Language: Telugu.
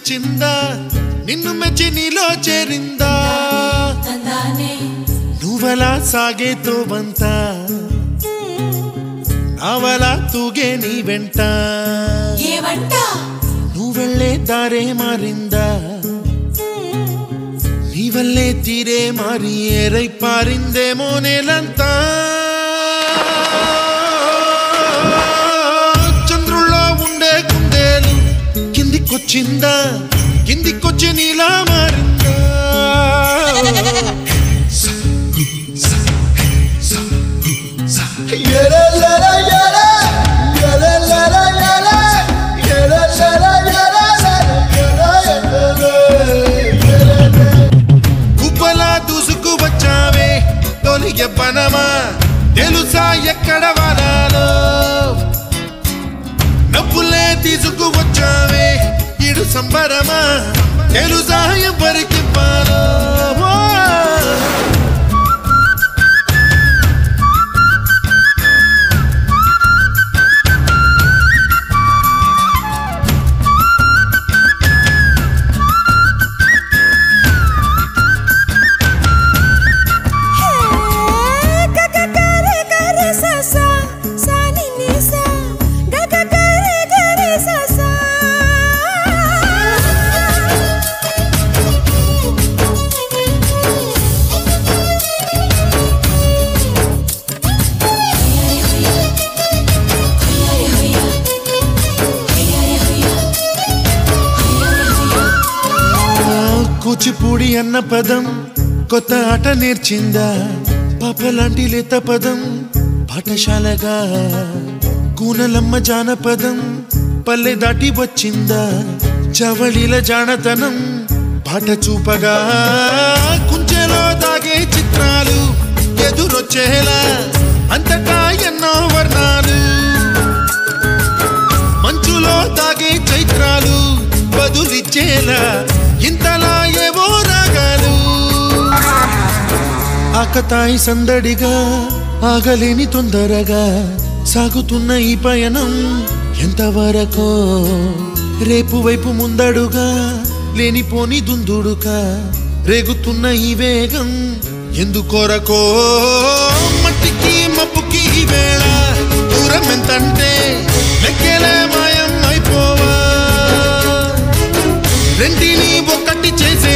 నచ్చిందా నిన్ను మెచ్చి నీలో చేరిందా తందానే నువ్వలా సాగే తోవంత నావలా తూగే నీ వెంట ఏవంట నువ్వెళ్ళే దారే మారిందా నీ వల్లే తీరే మారి ఏరై పారిందేమో నేలంతా చంద్రుల్లో ఉండే కుందేలు కిందికొచ్చిందా కిందికొచ్చి నీలా మారిందా గుబ్బలా దూసుకు వచ్చావే తొలి ఎవ్వనమా తెలుసా ఎక్కడ వాడాలో నవ్వులే తీసుకు వచ్చావే ఇడు సంబరమా తెలుసా ఎవరికి గగగరే గరే ససా సాని నిసా గగగరే గరే ససా కూచిపూడి అన్న పదం కొత్త ఆట నేర్చిందా పాపలాంటి లేత పదం పాఠశాలగా కూనలమ్మ జానపదం పల్లె దాటి వచ్చిందా చవళిల జానతనం పాట చూపగా కుంచెలో తాగే చిత్రాలు ఎదురొచ్చేలా అంతటా ఎన్నో వర్ణాలు మంచులో తాగే చైత్రాలు బదులిచ్చేలా ఇంతలా ఏవో రాగాలు ఆకతాయి సందడిగా ఆగలేని తొందరగా సాగుతున్న ఈ పయనం ఎంతవరకో రేపు వైపు ముందడుగా లేనిపోని దుందుడుగా రేగుతున్న ఈ వేగం ఎందుకొరకో మట్టికి మప్పుకి ఈ వేళ దూరం ఎంతంటే లెక్కలే మాయం అయిపోవా రెండిని ఒకటి చేసే